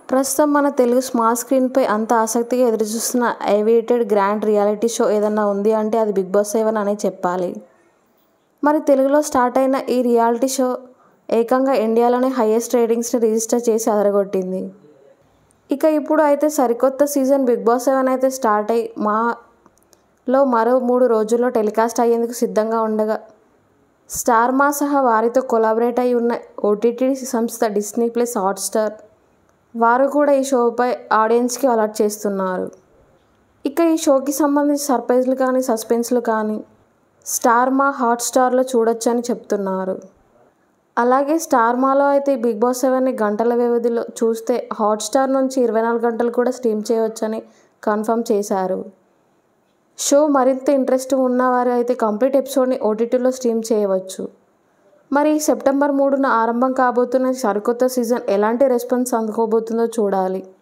ప్రస్తుతం మన తెలుగు స్మాల్ స్క్రీన్పై అంత ఆసక్తిగా ఎదురుచూస్తున్న ఏవియేటెడ్ గ్రాండ్ రియాలిటీ షో ఏదన్నా ఉంది అంటే అది బిగ్ బాస్ సెవెన్ అనే చెప్పాలి మరి తెలుగులో స్టార్ట్ అయిన ఈ రియాలిటీ షో ఏకంగా ఇండియాలోనే హైయెస్ట్ రేటింగ్స్ని రిజిస్టర్ చేసి అదరగొట్టింది ఇక ఇప్పుడు అయితే సరికొత్త సీజన్ బిగ్ బాస్ సెవెన్ అయితే స్టార్ట్ అయ్యి మాలో మరో మూడు రోజుల్లో టెలికాస్ట్ అయ్యేందుకు సిద్ధంగా ఉండగా స్టార్ మా సహా వారితో కొలాబరేట్ అయి ఉన్న ఓటీటీ సంస్థ డిస్నీ ప్లస్ హాట్స్టార్ వారు కూడా ఈ షోపై ఆడియన్స్కి అలర్ట్ చేస్తున్నారు ఇక ఈ షోకి సంబంధించి సర్ప్రైజ్లు కానీ సస్పెన్స్లు కానీ స్టార్ మా హాట్స్టార్లో చూడొచ్చని చెప్తున్నారు అలాగే స్టార్ మాలో అయితే ఈ బిగ్ బాస్ సెవెన్ని గంటల వ్యవధిలో చూస్తే హాట్స్టార్ నుంచి ఇరవై నాలుగు గంటలు కూడా స్ట్రీమ్ చేయవచ్చని కన్ఫర్మ్ చేశారు షో మరింత ఇంట్రెస్ట్ ఉన్నవారు అయితే కంప్లీట్ ఎపిసోడ్ని ఓటీటీలో స్ట్రీమ్ చేయవచ్చు మరి సెప్టెంబర్ మూడున ఆరంభం కాబోతున్న సరికొత్త సీజన్ ఎలాంటి రెస్పాన్స్ అందుకోబోతుందో చూడాలి